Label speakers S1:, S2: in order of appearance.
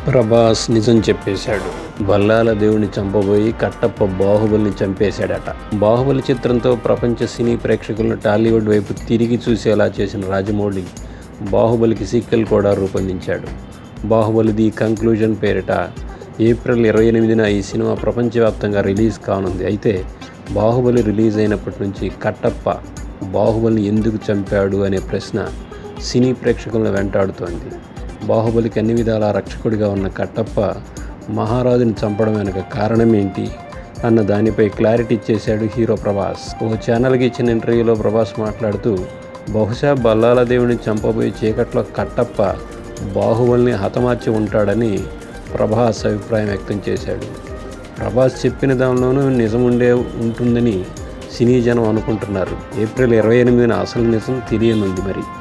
S1: ప్రభాస్ నిజం చెప్పేశాడు బల్లాల దేవుని చంపబోయి కట్టప్ప బాహుబలిని చంపేశాడట బాహుబలి చిత్రంతో ప్రపంచ సినీ ప్రేక్షకులను టాలీవుడ్ వైపు తిరిగి చూసేలా చేసిన రాజమౌళి బాహుబలికి సీక్వెల్ కూడా రూపొందించాడు బాహుబలి ది కంక్లూజన్ పేరిట ఏప్రిల్ ఇరవై ఎనిమిదిన ఈ సినిమా ప్రపంచవ్యాప్తంగా రిలీజ్ కానుంది అయితే బాహుబలి రిలీజ్ అయినప్పటి నుంచి కట్టప్ప బాహుబలిని ఎందుకు చంపాడు అనే ప్రశ్న సినీ ప్రేక్షకులను వెంటాడుతోంది బాహుబలికి అన్ని విధాల రక్షకుడిగా ఉన్న కట్టప్ప మహారాజుని చంపడం వెనుక కారణం ఏంటి అన్న దానిపై క్లారిటీ ఇచ్చేశాడు హీరో ప్రభాస్ ఓ ఛానల్కి ఇచ్చిన ఇంటర్వ్యూలో ప్రభాస్ మాట్లాడుతూ బహుశా బల్లాల దేవుని చంపబోయే చీకట్లో కట్టప్ప బాహుబలిని హతమార్చి ఉంటాడని ప్రభాస్ అభిప్రాయం వ్యక్తం చేశాడు ప్రభాస్ చెప్పిన దానిలోనూ నిజం ఉండే ఉంటుందని సినీ జనం అనుకుంటున్నారు ఏప్రిల్ ఇరవై ఎనిమిదిన అసలు నిజం తెలియనుంది మరి